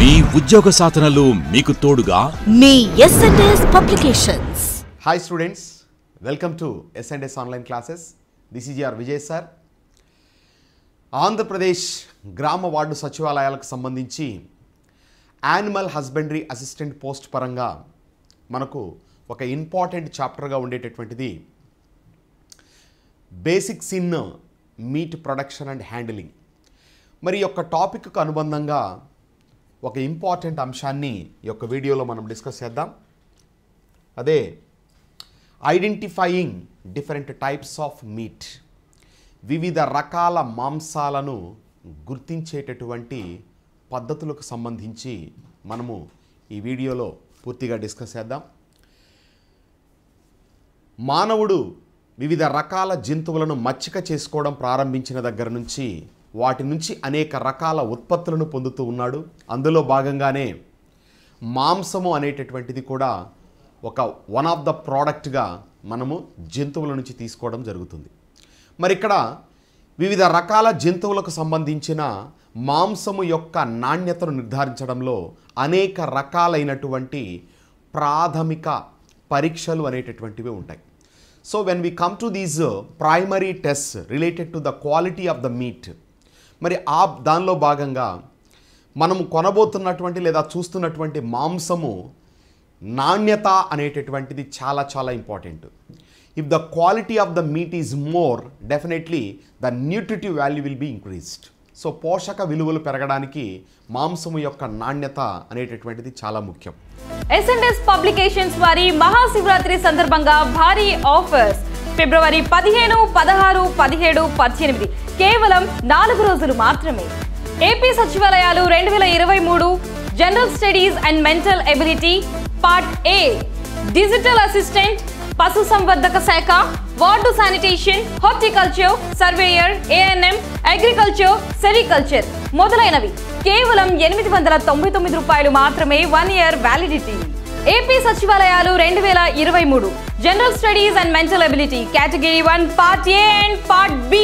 మీ ఉద్యోగ సాధనలో మీకు తోడుగా మీ SNS publications hi students welcome to SNS online classes this is R Vijay sir Andhra Pradesh గ్రామ వార్డు సచివాలయాలకు సంబంధించి యానిమల్ హస్బెండరీ అసిస్టెంట్ పోస్ట్ పరంగా మనకు ఒక ఇంపార్టెంట్ చాప్టర్గా ఉండేటటువంటిది basics in meat production and handling మరి ఈ యొక్క టాపిక్కు అనుబంధంగా ఒక ఇంపార్టెంట్ అంశాన్ని ఈ యొక్క వీడియోలో మనం డిస్కస్ చేద్దాం అదే identifying different types of meat వివిధ రకాల మాంసాలను గుర్తించేటటువంటి పద్ధతులకు సంబంధించి మనము ఈ వీడియోలో పూర్తిగా డిస్కస్ చేద్దాం మానవుడు వివిధ రకాల జంతువులను మచ్చిక చేసుకోవడం ప్రారంభించిన దగ్గర నుంచి వాటి నుంచి అనేక రకాల ఉత్పత్తులను పొందుతూ ఉన్నాడు అందులో భాగంగానే మాంసము అనేటటువంటిది కూడా ఒక వన్ ఆఫ్ ద ప్రోడక్ట్గా మనము జంతువుల నుంచి తీసుకోవడం జరుగుతుంది మరి ఇక్కడ వివిధ రకాల జంతువులకు సంబంధించిన మాంసము యొక్క నాణ్యతను నిర్ధారించడంలో అనేక రకాలైనటువంటి ప్రాథమిక పరీక్షలు అనేటటువంటివి ఉంటాయి so when we come to these primary test related to the quality of the meat మరి ఆ దానిలో భాగంగా మనము కొనబోతున్నటువంటి లేదా చూస్తున్నటువంటి మాంసము నాణ్యత అనేటటువంటిది చాలా చాలా important if the quality of the meat is more definitely the nutritive value will be increased so పోషక విలువలు పెరగడానికి మాంసము యొక్క నాణ్యత అనేటటువంటిది చాలా ముఖ్యం ఎస్ఎన్ఎస్ పబ్లికేషన్స్ వారి మహాశివరాత్రి సందర్భంగా భారీ ఆఫర్స్ ఫిబ్రవరి పదిహేను పదహారు పదిహేడు పద్దెనిమిది కేవలం నాలుగు రోజులు మాత్రమే ఏపీ సచివాలయాలు రెండు వేల ఇరవై మూడు general studies and mental ability part A digital assistant పశు సంవర్ధక శాఖ ward sanitation horticulture surveyor ANM agriculture sericulture మొదలైనవి కేవలం ఎనిమిది వందల తొంభై తొమ్మిది రూపాయలు మాత్రమే వన్ ఇయర్ వ్యాలిడిటీ ఏపీ సచివాలయాలు రెండు వేల ఇరవై మూడు general studies and mental ability category one part A and part B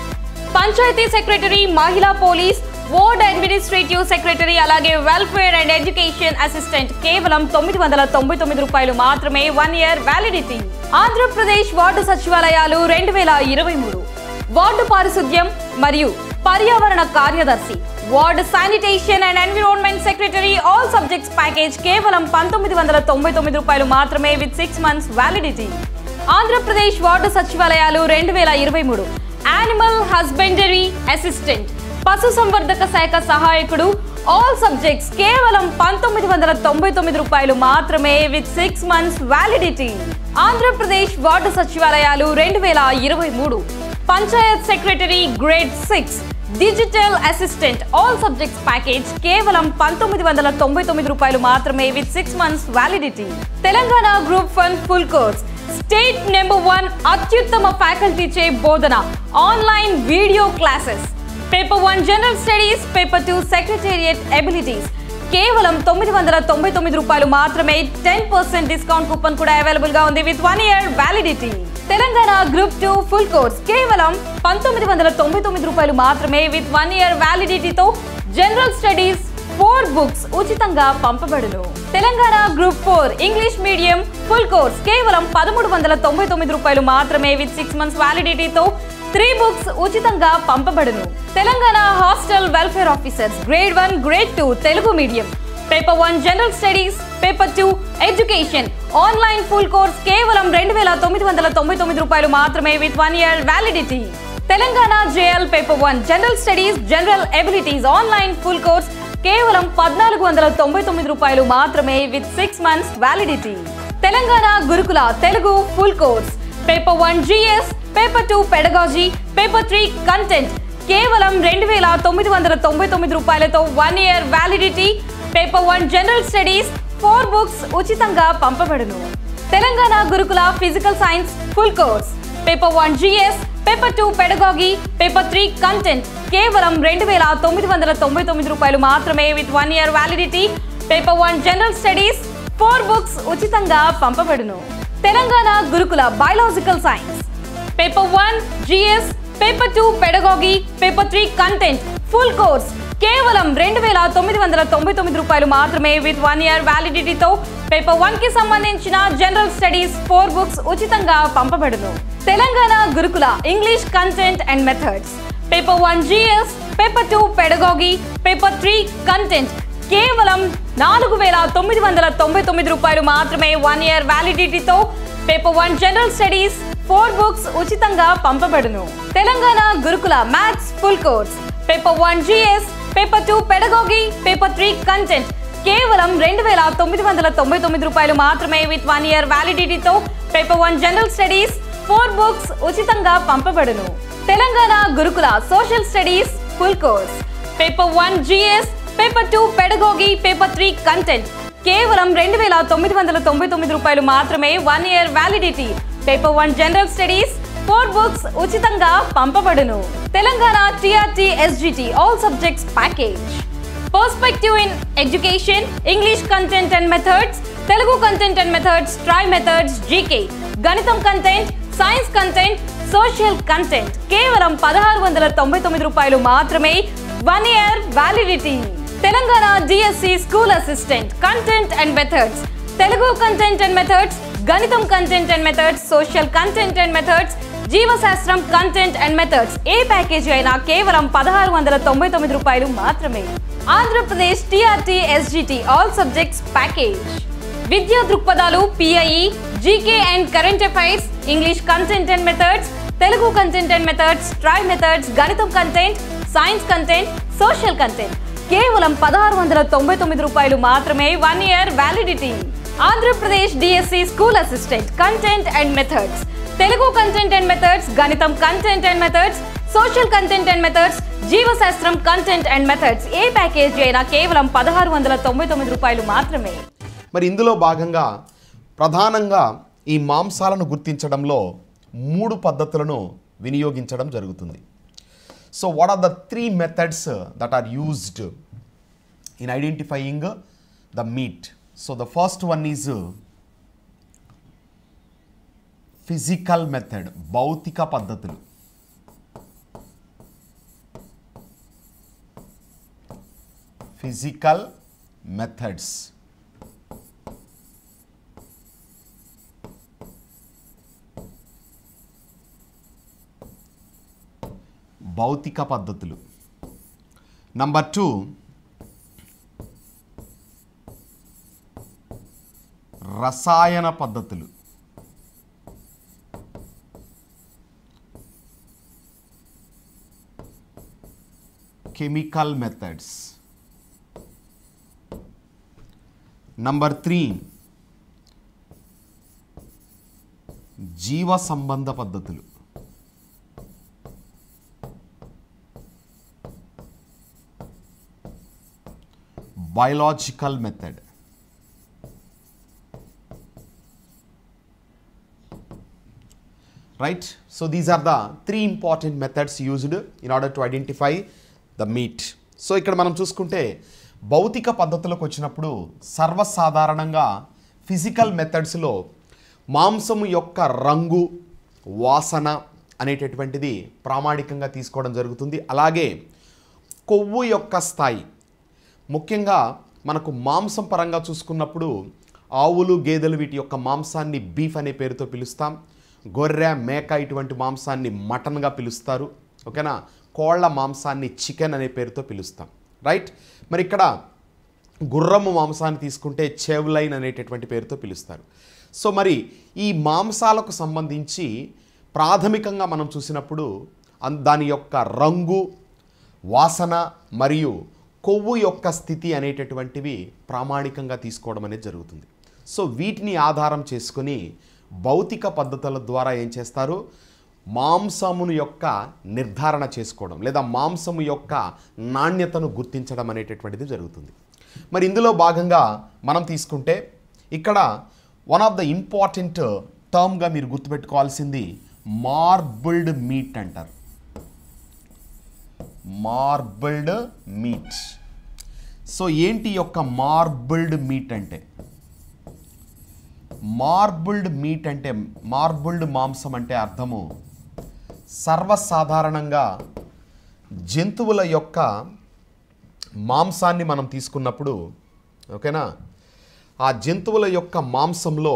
panchayati secretary మహిళా పోలీస్ వార్డ్ అడ్మినిస్ట్రేటివ్ సెక్రటరీ అలాగే వెల్ఫేర్ అండ్ ఎడ్యుకేషన్ అసిస్టెంట్ కేవలం తొమ్మిది వందల తొంభై తొమ్మిది రూపాయలు మాత్రమే one year validity Andhra Pradesh ward సచివాలయాలు రెండు వేల ఇరవై మూడు వార్డు పారిశుద్ధ్యం మరియు పర్యావరణ కార్యదర్శి ward sanitation and environment secretary all subjects package కేవలం పంతొమ్మిది వందల తొంభై తొమ్మిది రూపాయలు మాత్రమే with six months validity Andhra Pradesh ward సచివాలయాలు రెండు వేల ఇరవై మూడు యానిమల్ హస్బెండరీ అసిస్టెంట్ పశు సంవర్ధక శాఖ సహాయకుడు ఆల్ సబ్జెక్ట్స్ కేవలం పంతొమ్మిది వందల తొంభై తొమ్మిది రూపాయలు మాత్రమే with six months validity Andhra Pradesh ward సచివాలయాలు రెండు వేల ఇరవై మూడు panchayat secretary grade six digital assistant all subjects package కేవలం పంతొమ్మిది వందల తొంభై తొమ్మిది రూపాయలు మాత్రమే with six months validity Telangana group one full course state number one అత్యుత్తమ ఫ్యాకల్టీచే బోధన online video classes paper one general studies paper two secretariat abilities కేవలం తొమ్మిది వందల తొంభై తొమ్మిది రూపాయలు మాత్రమే టెన్ పర్సెంట్ డిస్కౌంట్ కూపన్ కూడా అవైలబుల్ గా ఉంది with one year validity Telangana group two full course కేవలం పంతొమ్మిది వందల తొంభై తొమ్మిది రూపాయలు మాత్రమే విత్ వన్ ఇయర్ వ్యాలిడిటీతో జనరల్ స్టడీస్ ఫోర్ బుక్స్ ఉచితంగా పంపబడును Telangana group four English medium full course కేవలం పదమూడు వందల తొంభై తొమ్మిది రూపాయలు మాత్రమే విత్ సిక్స్ మంత్స్ వ్యాలిడిటీతో త్రీ బుక్స్ ఉచితంగా పంపబడును Telangana hostel welfare officers grade one grade two Telugu medium paper one general studies paper two education online full course కేవలం రెండు వేల తొమ్మిది వందల తొంభై తొమ్మిది రూపాయలు మాత్రమే with one year validity Telangana JL paper one general studies general abilities online full course కేవలం పద్నాలుగు వందల తొంభై తొమ్మిది రూపాయలు మాత్రమే with six months validity Telangana Gurukula Telugu full course paper one GS paper two pedagogy paper three content కేవలం రెండు వేల తొమ్మిది వందల తొంభై తొమ్మిది రూపాయలతో one year validity paper one general studies four books ఉచితంగా పంపబడును తెలంగాణ గురుకుల physical science full course paper one GS paper two pedagogy paper three content కేవలం రెండు వేల తొమ్మిది వందల తొంభై తొమ్మిది రూపాయలు మాత్రమే with one year validity paper one general studies four books ఉచితంగా పంపబడును Telangana Gurukula biological science paper one GS paper two pedagogy paper three content full course కేవలం రెండు వేల తొమ్మిది వందల తొంభై తొమ్మిది రూపాయలు మాత్రమే విత్ వన్ ఇయర్ వ్యాలిడిటీతో పేపర్ వన్ కి సంబంధించిన జనరల్ స్టడీస్ ఫోర్ బుక్స్ ఉచితంగా పంపబడును Telangana Gurukula English content and methods paper one GS paper two pedagogy paper three content కేవలం నాలుగు వేల తొమ్మిది వందల తొంభై తొమ్మిది రూపాయలు మాత్రమే వన్ ఇయర్ వ్యాలిడిటీతో paper one general studies four books ఉచితంగా పంపబడును Telangana Gurukula maths full course paper one GS paper two pedagogy paper three content కేవలం రెండు వేల తొమ్మిది వందల తొంభై తొమ్మిది రూపాయలు మాత్రమే విత్ వన్ ఇయర్ వ్యాలిడిటీతో paper one general studies four books ఉచితంగా పంపబడును Telangana Gurukula social studies full course paper one GS paper two pedagogy paper three content కేవలం రెండు వేల తొమ్మిది వందల తొంభై తొమ్మిది రూపాయలు మాత్రమే one year validity paper one general studies four books ఉచితంగా పంపబడును Telangana TRT SGT all subjects package perspective in education English content and methods Telugu content and methods tri methods GK గణితం content science content social content కేవలం పదహారు వందల తొంభై తొమ్మిది రూపాయలు మాత్రమే one year validity Telangana DSC school assistant content and methods Telugu content and methods గణితం content and methods social content and methods జీవశాస్త్రం కంటెంట్ అండ్ మెథడ్స్ ఏ ప్యాకేజీ అయినా కేవలం పదహారు వందల తొంభై తొమ్మిది రూపాయలు మాత్రమే Andhra Pradesh TRT SGT all subjects package విద్యా దృక్పథాలు PIE GK and current affairs English content and methods Telugu content and methods tri methods గణితం content science content social content కేవలం పదహారు వందల తొంభై తొమ్మిది రూపాయలు మాత్రమే one year validity Andhra Pradesh DSC school assistant content and methods Telugu content and methods గణితం content and methods social content and methods జీవశాస్త్రం కంటెంట్ అండ్ మెథడ్స్ ఏ ప్యాకేజీ అయినా కేవలం పదహారు వందల తొంభై తొమ్మిది రూపాయలు మాత్రమే మరి ఇందులో భాగంగా ప్రధానంగా ఈ మాంసాలను గుర్తించడంలో మూడు పద్ధతులను వినియోగించడం జరుగుతుంది so what are the three methods that are used in identifying the meat so the first one is physical method భౌతిక పద్ధతులు ఫిజికల్ మెథడ్స్ భౌతిక పద్ధతులు నంబర్ టూ రసాయన పద్ధతులు కెమికల్ మెథడ్స్ నంబర్ త్రీ జీవ సంబంధ పద్ధతులు biological method. Right? So these are the three important methods used in order to identify the meat. So ఇక్కడ మనం చూసుకుంటే భౌతిక పద్ధతులకు వచ్చినప్పుడు సర్వసాధారణంగా ఫిజికల్ మెథడ్స్లో మాంసము యొక్క రంగు వాసన అనేటటువంటిది ప్రామాణికంగా తీసుకోవడం జరుగుతుంది అలాగే కొవ్వు యొక్క స్థాయి ముఖ్యంగా మనకు మాంసం పరంగా చూసుకున్నప్పుడు ఆవులు గేదెలు వీటి యొక్క మాంసాన్ని బీఫ్ అనే పేరుతో పిలుస్తాం గొర్రె మేక ఇటువంటి మాంసాన్ని మటన్గా పిలుస్తారు ఓకేనా కోళ్ల మాంసాన్ని చికెన్ అనే పేరుతో పిలుస్తాం రైట్ మరి ఇక్కడ గుర్రము మాంసాన్ని తీసుకుంటే చెవ్లైన్ అనేటటువంటి పేరుతో పిలుస్తారు సో మరి ఈ మాంసాలకు సంబంధించి ప్రాథమికంగా మనం చూసినప్పుడు అన్- దాని యొక్క రంగు వాసన మరియు కొవ్వు యొక్క స్థితి అనేటటువంటివి ప్రామాణికంగా తీసుకోవడం అనేది జరుగుతుంది సో వీటిని ఆధారం చేసుకొని భౌతిక పద్ధతుల ద్వారా ఏం చేస్తారు మాంసమును యొక్క నిర్ధారణ చేసుకోవడం లేదా మాంసము యొక్క నాణ్యతను గుర్తించడం అనేటటువంటిది జరుగుతుంది మరి ఇందులో భాగంగా మనం తీసుకుంటే ఇక్కడ వన్ ఆఫ్ ద ఇంపార్టెంట్ టర్మ్గా మీరు గుర్తుపెట్టుకోవాల్సింది మార్బుల్డ్ మీట్ అంటారు మార్బుల్డ్ మీట్ సో ఏంటి ఈ యొక్క మార్బుల్డ్ మీట్ అంటే మార్బుల్డ్ మీట్ అంటే మార్బుల్డ్ మాంసం అంటే అర్థము సర్వసాధారణంగా జంతువుల యొక్క మాంసాన్ని మనం తీసుకున్నప్పుడు ఓకేనా ఆ జంతువుల యొక్క మాంసంలో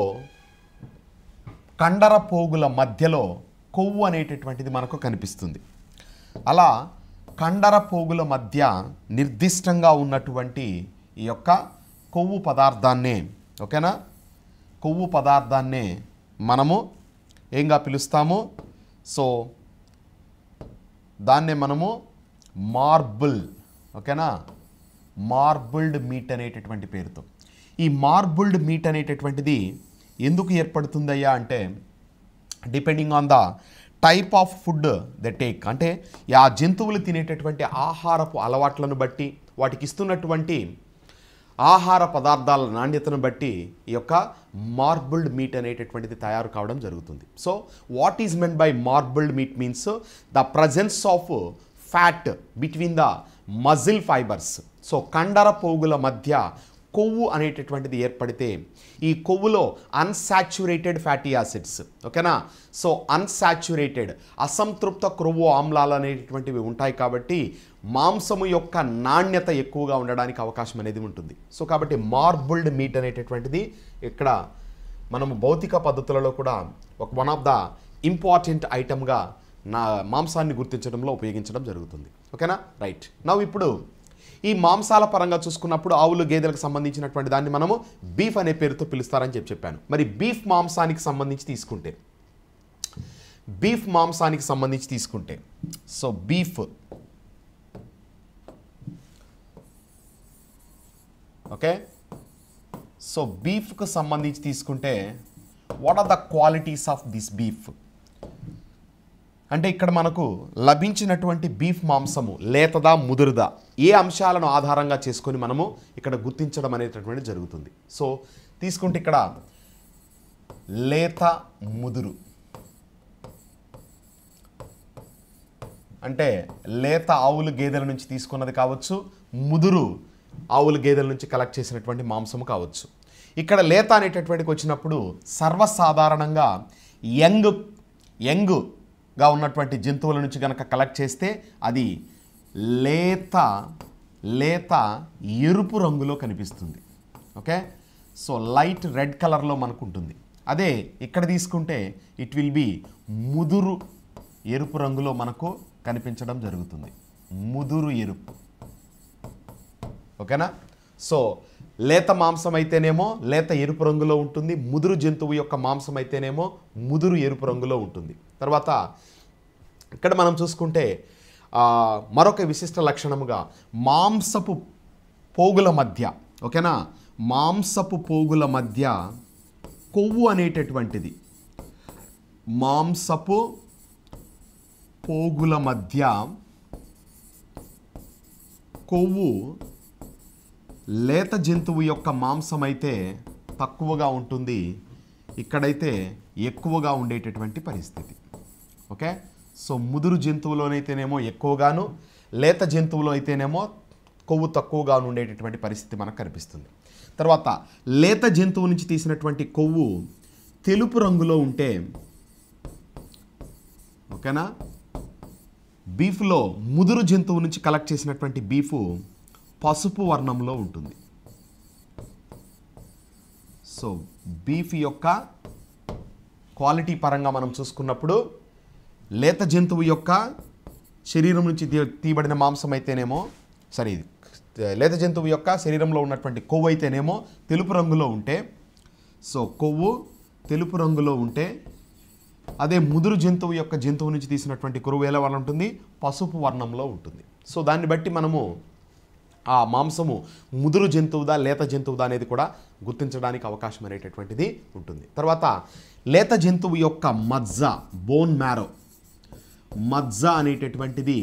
కండర పోగుల మధ్యలో కొవ్వు అనేటటువంటిది మనకు కనిపిస్తుంది అలా కండర పోగుల మధ్య నిర్దిష్టంగా ఉన్నటువంటి ఈ యొక్క కొవ్వు పదార్థాన్నే ఓకేనా కొవ్వు పదార్థాన్నే మనము ఏంగా పిలుస్తాము సో దాన్నే మనము మార్బుల్ ఓకేనా మార్బుల్డ్ మీట్ అనేటటువంటి పేరుతో ఈ మార్బుల్డ్ మీట్ అనేటటువంటిది ఎందుకు ఏర్పడుతుందయ్యా అంటే depending on the type of food they take అంటే ఆ జంతువులు తినేటటువంటి ఆహారపు అలవాట్లను బట్టి వాటికి ఇస్తున్నటువంటి ఆహార పదార్థాల నాణ్యతను బట్టి ఈ యొక్క మార్బుల్డ్ మీట్ అనేటటువంటిది తయారు కావడం జరుగుతుంది so what is meant by marbled meat means the presence of fat between the muscle fibres so కండర పోగుల మధ్య కొవ్వు అనేటటువంటిది ఏర్పడితే ఈ కొవ్వులో అన్సాచ్యురేటెడ్ ఫ్యాటీ యాసిడ్స్ ఓకేనా సో అన్సాచ్యురేటెడ్ అసంతృప్త క్రొవ్వు ఆమ్లాలు అనేటటువంటివి ఉంటాయి కాబట్టి మాంసము యొక్క నాణ్యత ఎక్కువగా ఉండడానికి అవకాశం అనేది ఉంటుంది సో కాబట్టి మార్బుల్డ్ మీట్ అనేటటువంటిది ఇక్కడ మనము భౌతిక పద్ధతులలో కూడా ఒక వన్ ఆఫ్ ద ఇంపార్టెంట్ ఐటమ్గా నా మాంసాన్ని గుర్తించడంలో ఉపయోగించడం జరుగుతుంది ఓకేనా రైట్ నవ్వు ఇప్పుడు ఈ మాంసాల పరంగా చూసుకున్నప్పుడు ఆవులు గేదెలకు సంబంధించినటువంటి దాన్ని మనము బీఫ్ అనే పేరుతో పిలుస్తారని చెప్పి చెప్పాను మరి బీఫ్ మాంసానికి సంబంధించి తీసుకుంటే బీఫ్ మాంసానికి సంబంధించి తీసుకుంటే సో బీఫ్ ఓకే సో బీఫ్కు సంబంధించి తీసుకుంటే what are the qualities of this beef అంటే ఇక్కడ మనకు లభించినటువంటి బీఫ్ మాంసము లేతదా ముదురుదా ఏ అంశాలను ఆధారంగా చేసుకొని మనము ఇక్కడ గుర్తించడం అనేటటువంటి జరుగుతుంది సో తీసుకుంటే ఇక్కడ లేత ముదురు అంటే లేత ఆవులు గేదెల నుంచి తీసుకున్నది కావచ్చు ముదురు ఆవులు గేదెల నుంచి కలెక్ట్ చేసినటువంటి మాంసము కావచ్చు ఇక్కడ లేత అనేటటువంటికి వచ్చినప్పుడు సర్వసాధారణంగా యంగ్ యంగ్గా ఉన్నటువంటి జంతువుల నుంచి కనుక కలెక్ట్ చేస్తే అది లేత లేత ఎరుపు రంగులో కనిపిస్తుంది ఓకే సో లైట్ రెడ్ కలర్లో మనకు ఉంటుంది అదే ఇక్కడ తీసుకుంటే ఇట్ విల్ బి ముదురు ఎరుపు రంగులో మనకు కనిపించడం జరుగుతుంది ముదురు ఎరుపు ఓకేనా సో లేత మాంసం అయితేనేమో లేత ఎరుపు రంగులో ఉంటుంది ముదురు జంతువు యొక్క మాంసం అయితేనేమో ముదురు ఎరుపు రంగులో ఉంటుంది తర్వాత ఇక్కడ మనం చూసుకుంటే ఆ, మరొక విశిష్ట లక్షణముగా మాంసపు పోగుల మధ్య ఓకేనా మాంసపు పోగుల మధ్య కొవ్వు అనేటటువంటిది మాంసపు పోగుల మధ్య కొవ్వు లేత జంతువు యొక్క మాంసం అయితే తక్కువగా ఉంటుంది ఇక్కడైతే ఎక్కువగా ఉండేటటువంటి పరిస్థితి ఓకే సో ముదురు జంతువులోనైతేనేమో ఎక్కువగాను లేత జంతువులో అయితేనేమో కొవ్వు తక్కువగా ఉండేటటువంటి పరిస్థితి మనకు కనిపిస్తుంది తర్వాత లేత జంతువు నుంచి తీసినటువంటి కొవ్వు తెలుపు రంగులో ఉంటే ఓకేనా బీఫ్లో ముదురు జంతువు నుంచి కలెక్ట్ చేసినటువంటి బీఫ్ పసుపు వర్ణంలో ఉంటుంది సో బీఫ్ యొక్క క్వాలిటీ పరంగా మనం చూసుకున్నప్పుడు లేత జంతువు యొక్క శరీరం నుంచి తీ తీయబడిన మాంసం అయితేనేమో సరే ఇది లేత జంతువు యొక్క శరీరంలో ఉన్నటువంటి కొవ్వు అయితేనేమో తెలుపు రంగులో ఉంటే సో కొవ్వు తెలుపు రంగులో ఉంటే అదే ముదురు జంతువు యొక్క జంతువు నుంచి తీసినటువంటి కురువు ఎలా వర్ణం ఉంటుంది పసుపు వర్ణంలో ఉంటుంది సో దాన్ని బట్టి మనము ఆ మాంసము ముదురు జంతువుదా లేత జంతువుదా అనేది కూడా గుర్తించడానికి అవకాశం అనేటటువంటిది ఉంటుంది తర్వాత లేత జంతువు యొక్క మజ్జ బోన్ మ్యారో మజ్జ అనేటటువంటిది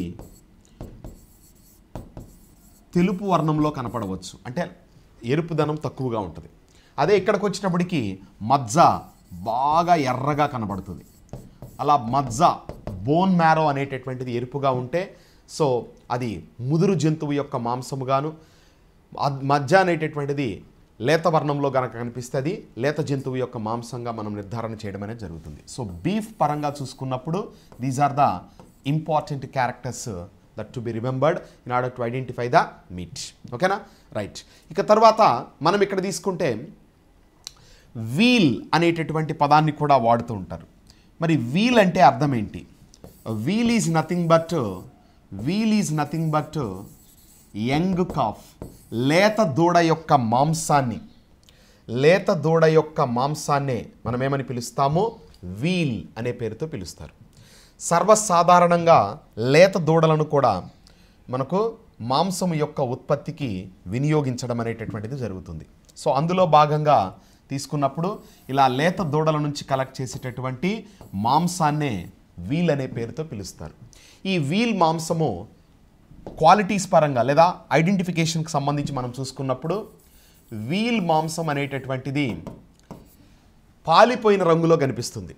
తెలుపు వర్ణంలో కనపడవచ్చు అంటే ఎరుపుదనం తక్కువగా ఉంటుంది అదే ఇక్కడికి వచ్చినప్పటికీ మజ్జ బాగా ఎర్రగా కనబడుతుంది అలా మజ్జ బోన్ మ్యారో అనేటటువంటిది ఎరుపుగా ఉంటే సో అది ముదురు జంతువు యొక్క మాంసముగాను అద్- మజ్జ అనేటటువంటిది లేత వర్ణంలో కనుక కనిపిస్తే అది లేత జంతువు యొక్క మాంసంగా మనం నిర్ధారణ చేయడం అనేది జరుగుతుంది సో బీఫ్ పరంగా చూసుకున్నప్పుడు these are the important characters that to be remembered in order to identify the meat ఓకేనా రైట్ ఇక తర్వాత మనం ఇక్కడ తీసుకుంటే వీల్ అనేటటువంటి పదాన్ని కూడా వాడుతూ ఉంటారు మరి వీల్ అంటే అర్థం ఏంటి veal is nothing but veal is nothing but young calf లేత దూడ యొక్క మాంసాన్ని లేత దూడ యొక్క మాంసాన్నే మనం ఏమని పిలుస్తాము వీల్ అనే పేరుతో పిలుస్తారు సర్వసాధారణంగా లేత దూడలను కూడా మనకు మాంసం యొక్క ఉత్పత్తికి వినియోగించడం అనేటటువంటిది జరుగుతుంది సో అందులో భాగంగా తీసుకున్నప్పుడు ఇలా లేత దూడల నుంచి కలెక్ట్ చేసేటటువంటి మాంసాన్నే వీల్ అనే పేరుతో పిలుస్తారు ఈ వీల్ మాంసము క్వాలిటీస్ పరంగా లేదా ఐడెంటిఫికేషన్కి సంబంధించి మనం చూసుకున్నప్పుడు వీల్ మాంసం అనేటటువంటిది పాలిపోయిన రంగులో కనిపిస్తుంది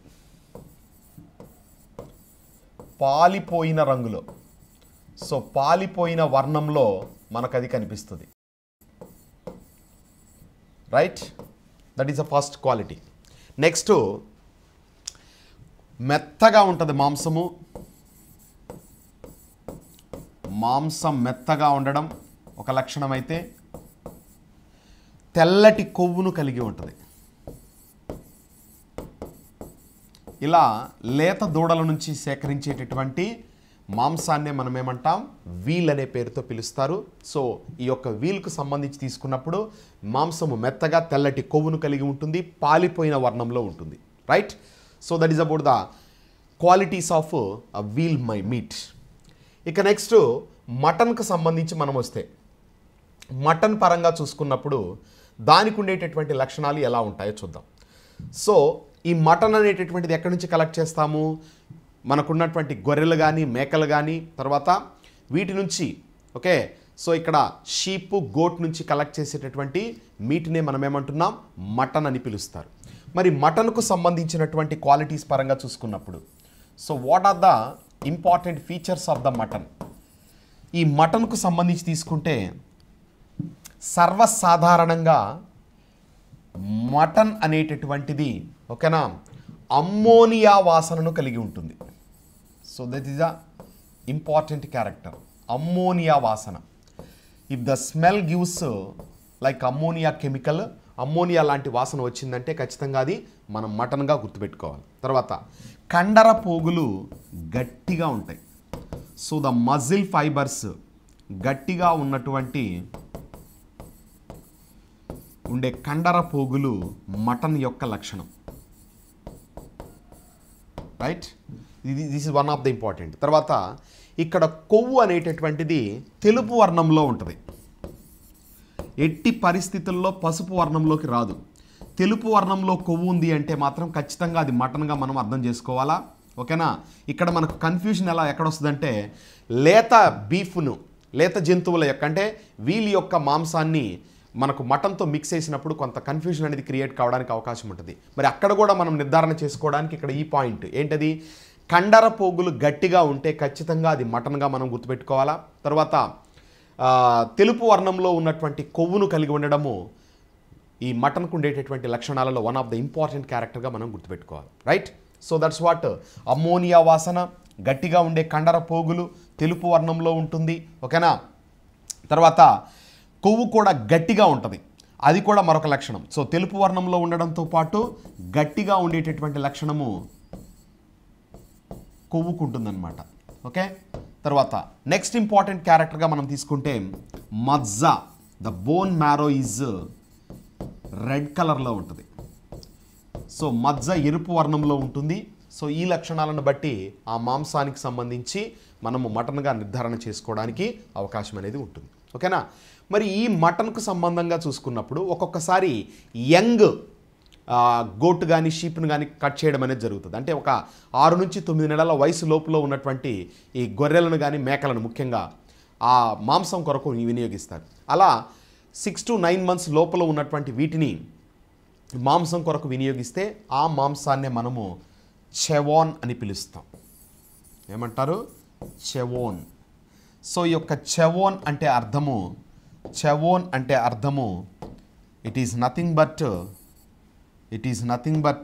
పాలిపోయిన రంగులో సో పాలిపోయిన వర్ణంలో మనకు అది కనిపిస్తుంది right that is the first quality next మెత్తగా ఉంటుంది మాంసము మాంసం మెత్తగా ఉండడం ఒక లక్షణం అయితే తెల్లటి కొవ్వును కలిగి ఉంటుంది ఇలా లేత దూడల నుంచి సేకరించేటటువంటి మాంసాన్నే మనం ఏమంటాం వీల్ అనే పేరుతో పిలుస్తారు సో ఈ యొక్క వీల్కు సంబంధించి తీసుకున్నప్పుడు మాంసము మెత్తగా తెల్లటి కొవ్వును కలిగి ఉంటుంది పాలిపోయిన వర్ణంలో ఉంటుంది right so that is about the qualities of veal my meat ఇక నెక్స్ట్ మటన్కు సంబంధించి మనం వస్తే మటన్ పరంగా చూసుకున్నప్పుడు దానికి ఉండేటటువంటి లక్షణాలు ఎలా ఉంటాయో చూద్దాం సో ఈ మటన్ అనేటటువంటిది ఎక్కడి నుంచి కలెక్ట్ చేస్తాము మనకున్నటువంటి గొర్రెలు కానీ మేకలు కానీ తర్వాత వీటి నుంచి ఓకే సో ఇక్కడ షీప్ గోట్ నుంచి కలెక్ట్ చేసేటటువంటి మీట్నే మనం ఏమంటున్నాం మటన్ అని పిలుస్తారు మరి మటన్కు సంబంధించినటువంటి క్వాలిటీస్ పరంగా చూసుకున్నప్పుడు so what are the important features of the mutton ఈ మటన్కు సంబంధించి తీసుకుంటే సర్వసాధారణంగా మటన్ అనేటటువంటిది ఓకేనా అమ్మోనియా వాసనను కలిగి ఉంటుంది so that is a important character ammonia వాసన if the smell gives like ammonia chemical ammonia లాంటి వాసన వచ్చిందంటే ఖచ్చితంగా అది మనం మటన్గా గుర్తుపెట్టుకోవాలి తర్వాత కండర పోగులు గట్టిగా ఉంటాయి సో ద మజిల్ ఫైబర్స్ గట్టిగా ఉన్నటువంటి ఉండే కండర పోగులు మటన్ యొక్క లక్షణం రైట్ ఇది this is one of the important తర్వాత ఇక్కడ కొవ్వు అనేటటువంటిది తెలుపు వర్ణంలో ఉంటుంది ఎట్టి పరిస్థితుల్లో పసుపు వర్ణంలోకి రాదు తెలుపు వర్ణంలో కొవ్వు ఉంది అంటే మాత్రం ఖచ్చితంగా అది మటన్గా మనం అర్థం చేసుకోవాలా ఓకేనా ఇక్కడ మనకు కన్ఫ్యూజన్ ఎలా ఎక్కడ వస్తుందంటే లేత బీఫ్ను లేత జంతువుల యొక్క అంటే వీళ్ళ యొక్క మాంసాన్ని మనకు మటన్తో మిక్స్ చేసినప్పుడు కొంత కన్ఫ్యూజన్ అనేది క్రియేట్ కావడానికి అవకాశం ఉంటుంది మరి అక్కడ కూడా మనం నిర్ధారణ చేసుకోవడానికి ఇక్కడ ఈ పాయింట్ ఏంటది కండర పోగులు గట్టిగా ఉంటే ఖచ్చితంగా అది మటన్గా మనం గుర్తుపెట్టుకోవాలా తర్వాత ఆ, తెలుపు వర్ణంలో ఉన్నటువంటి కొవ్వును కలిగి ఉండడము ఈ మటన్కు ఉండేటటువంటి లక్షణాలలో వన్ ఆఫ్ ద ఇంపార్టెంట్ క్యారెక్టర్గా మనం గుర్తుపెట్టుకోవాలి right so that's what ammonia వాసన గట్టిగా ఉండే కండర పోగులు తెలుపు వర్ణంలో ఉంటుంది ఓకేనా తర్వాత కొవ్వు కూడా గట్టిగా ఉంటుంది అది కూడా మరొక లక్షణం సో తెలుపు వర్ణంలో ఉండడంతో పాటు గట్టిగా ఉండేటటువంటి లక్షణము కొవ్వుకుంటుందన్నమాట ఓకే తర్వాత నెక్స్ట్ ఇంపార్టెంట్ క్యారెక్టర్గా మనం తీసుకుంటే మజ్జా the bone marrow is red కలర్లో ఉంటుంది సో మజ్జ ఎరుపు వర్ణంలో ఉంటుంది సో ఈ లక్షణాలను బట్టి ఆ మాంసానికి సంబంధించి మనము మటన్గా నిర్ధారణ చేసుకోవడానికి అవకాశం అనేది ఉంటుంది ఓకేనా మరి ఈ మటన్కు సంబంధంగా చూసుకున్నప్పుడు ఒక్కొక్కసారి యంగ్ గోట్ కానీ షీప్ను కానీ కట్ చేయడం అనేది జరుగుతుంది అంటే ఒక ఆరు నుంచి తొమ్మిది నెలల వయసు లోపులో ఉన్నటువంటి ఈ గొర్రెలను కానీ మేకలను ముఖ్యంగా ఆ మాంసం కొరకు వినియోగిస్తారు అలా సిక్స్ టు నైన్ మంత్స్ లోపల ఉన్నటువంటి వీటిని మాంసం కొరకు వినియోగిస్తే ఆ మాంసాన్నే మనము చెవోన్ అని పిలుస్తాం ఏమంటారు చెవోన్ సో ఈ యొక్క చెవోన్ అంటే అర్థము చెవోన్ అంటే అర్థము it is nothing but it is nothing but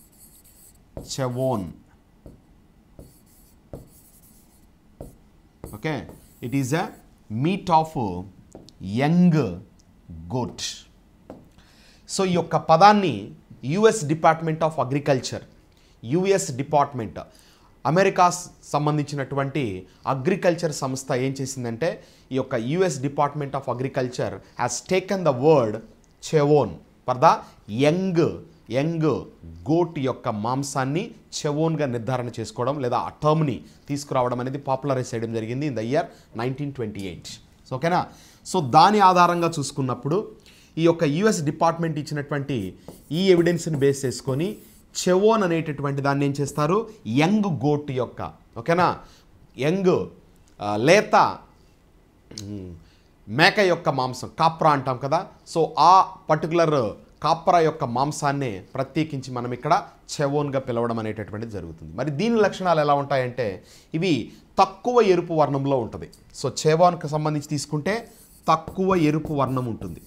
chevon okay it is a meat of young goat so ఈ యొక్క పదాన్ని US department of agriculture US department America సంబంధించినటువంటి అగ్రికల్చర్ సంస్థ ఏం చేసిందంటే ఈ యొక్క US department of agriculture has taken the word chevon for the young young goat యొక్క మాంసాన్ని చెవోన్గా నిర్ధారణ చేసుకోవడం లేదా ఆ టర్మ్ని తీసుకురావడం అనేది పాపులరైజ్ చేయడం జరిగింది in the year nineteen twenty eight so ఓకేనా సో దాని ఆధారంగా చూసుకున్నప్పుడు ఈ యొక్క యుఎస్ డిపార్ట్మెంట్ ఇచ్చినటువంటి ఈ ఎవిడెన్స్ని బేస్ చేసుకొని చెవోన్ అనేటటువంటి దాన్ని ఏం చేస్తారు యంగ్ గోట్ యొక్క ఓకేనా యంగ్ ఆ, లేత మ్, మేక యొక్క మాంసం కాప్రా అంటాం కదా సో ఆ పర్టికులర్ కాప్రా యొక్క మాంసాన్నే ప్రత్యేకించి మనం ఇక్కడ చెవోన్గా పిలవడం అనేటటువంటిది జరుగుతుంది మరి దీని లక్షణాలు ఎలా ఉంటాయంటే ఇవి తక్కువ ఎరుపు వర్ణంలో ఉంటుంది సో చెవోన్కి సంబంధించి తీసుకుంటే తక్కువ ఎరుపు వర్ణం ఉంటుంది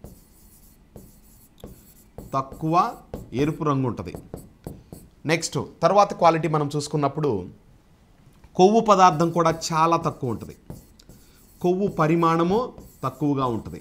తక్కువ ఎరుపు రంగు ఉంటుంది నెక్స్ట్ తర్వాత క్వాలిటీ మనం చూసుకున్నప్పుడు కొవ్వు పదార్థం కూడా చాలా తక్కువ ఉంటుంది కొవ్వు పరిమాణము తక్కువగా ఉంటుంది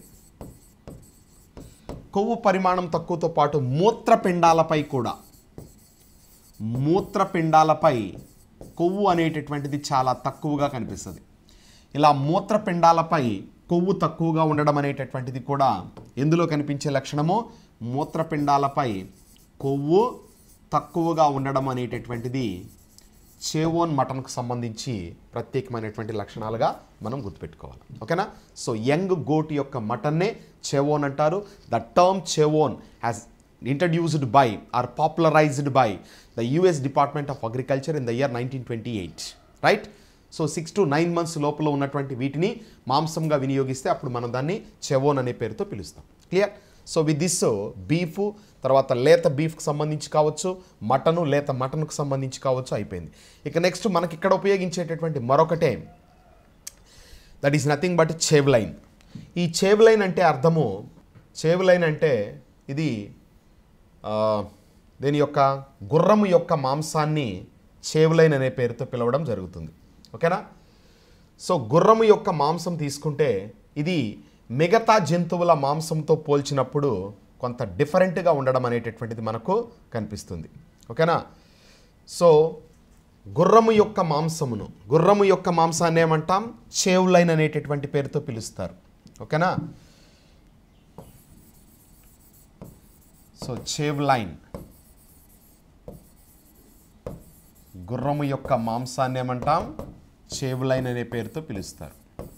కొవ్వు పరిమాణం తక్కువతో పాటు మూత్రపిండాలపై కూడా మూత్రపిండాలపై కొవ్వు అనేటటువంటిది చాలా తక్కువగా కనిపిస్తుంది ఇలా మూత్రపిండాలపై కొవ్వు తక్కువగా ఉండడం అనేటటువంటిది కూడా ఎందులో కనిపించే లక్షణము మూత్రపిండాలపై కొవ్వు తక్కువగా ఉండడం అనేటటువంటిది చేవోన్ మటన్కు సంబంధించి ప్రత్యేకమైనటువంటి లక్షణాలుగా మనం గుర్తుపెట్టుకోవాలి ఓకేనా సో యంగ్ గోట్ యొక్క మటన్నే చేవోన్ అంటారు the term chevon has introduced by or popularised by the US department of agriculture in the year nineteen twenty eight right so six to nine months లోపల ఉన్నటువంటి వీటిని మాంసంగా వినియోగిస్తే అప్పుడు మనం దాన్ని చెవోన్ అనే పేరుతో పిలుస్తాం clear so with this beef తర్వాత లేత బీఫ్కి సంబంధించి కావచ్చు మటను లేత మటన్కు సంబంధించి కావచ్చు అయిపోయింది ఇక నెక్స్ట్ మనకి ఇక్కడ ఉపయోగించేటటువంటి మరొకటే that is nothing but chevaline ఈ చేవ్ లైన్ అంటే అర్థము చేవ్ లైన్ అంటే ఇది ఆ, దీని యొక్క గుర్రము యొక్క మాంసాన్ని చేవ్ లైన్ అనే పేరుతో పిలవడం జరుగుతుంది ఓకేనా సో గుర్రము యొక్క మాంసం తీసుకుంటే ఇది మిగతా జంతువుల మాంసంతో పోల్చినప్పుడు కొంత డిఫరెంట్గా ఉండడం అనేటటువంటిది మనకు కనిపిస్తుంది ఓకేనా సో గుర్రము యొక్క మాంసమును గుర్రము యొక్క మాంసాన్ని ఏమంటాం చేవ్ లైన్ అనేటటువంటి పేరుతో పిలుస్తారు ఓకేనా సో చేవ్ లైన్ గుర్రము యొక్క మాంసాన్ని ఏమంటాం చేవ్ లైన్ అనే పేరుతో పిలుస్తారు